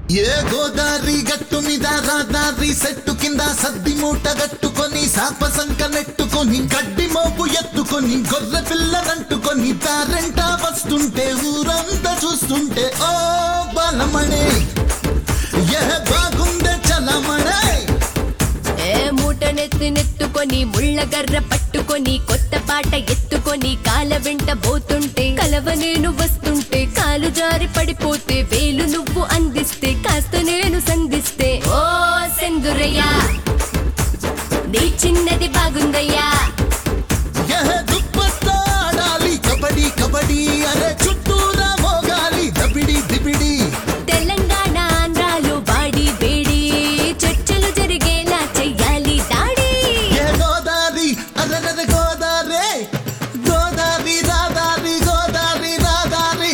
ఏ గోదారి గట్టు మీద రాదారి సెట్టు కింద సద్ది మూట గట్టుకొని సాప సంక నెట్టుకొని గడ్డి మోపు ఎత్తుకొని గొర్రె పిల్లనంటుకొని తారెంట వస్తుంటే ఊరంతా చూస్తుంటే ఓ బలమణే ఏ బాగుందే చలమణే ఏ మూట నెత్తి నెత్తుకొని ముళ్ళగర్ర పట్టుకొని కొత్త పాట ఎత్తుకొని కాల వెంట పోతుంటే కలవ నేను వస్తుంటే కాలు జారి పడిపోతే వేలు నువ్వు అందిస్తే కాస్త నేను సంధిస్తే ఓ సెందురయ్యా నీ చిన్నది బాగుందయ్యా ఏ దుప్పట్తో ఆడాలి కబడ్డీ కబడ్డీ అరే చుట్టూరా మోగాలి దబిడి దిబిడి తెలంగాణ ఆంధ్రాలు బాడి వేడి చర్చలు జరిగేలా చెయ్యాలి దాడి ఏ గోదారి అరగద గోదారి గోదారి రాదారి గోదారి రాదారి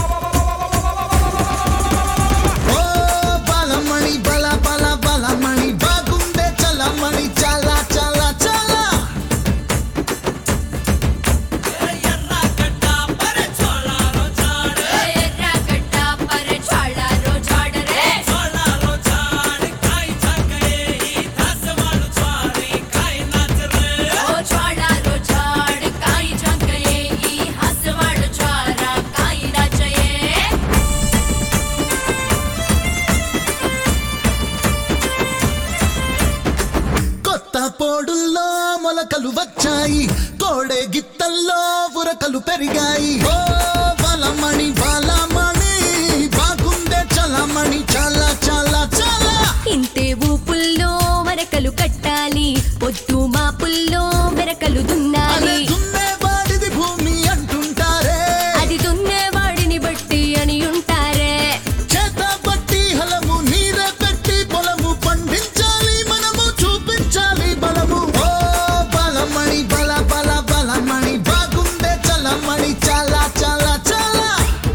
ఓ బలమణి బల బల బలమణి బాగుందే చలమణి చాలా చాలా చాలా ఎర్రగడ్డ పరె చాళారో చాడరే ఓ చాళారో చాడ కాయి చంకయే ఈ హసవాడు చారా కాయి రాచయే కొత్త పోడుల్లో మొలకలు వచ్చాయి కోడే గిత్తల్లో ఉరకలు పెరిగాయి ఓ బలమణి బలమణి బాగుందే చలమణి చాలా చాలా చాలా ఇంతే ఊపుల్లో మరకలు కట్టాలి పొద్దు మాపుల్లో మెరకలు అరే దున్నాలి దున్నేవాడిది భూమి అంటుంటారే అది దున్నేవాడిని బట్టి అని ఉంటారే చేత బట్టి హలము నీర పెట్టి పొలము పండించాలి మనము చూపించాలి బలము ఓ బలమణి బల బల బలమణి బాగుందే చలమణి చాలా చాలా చాలా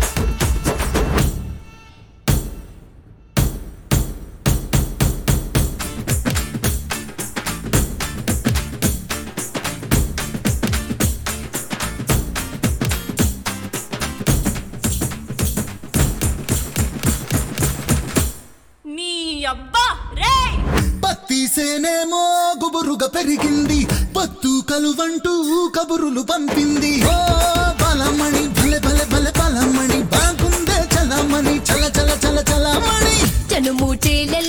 నీ అబ్బా రే పత్తి సేనేమో గుబురుగా పెరిగింది పత్తు కలువంటూ కబురులు పంపింది ఓ బలమణి భలే భలే భలే బలమణి బాగుందే చలమణి చల చల చల చలమణి చనుము చేల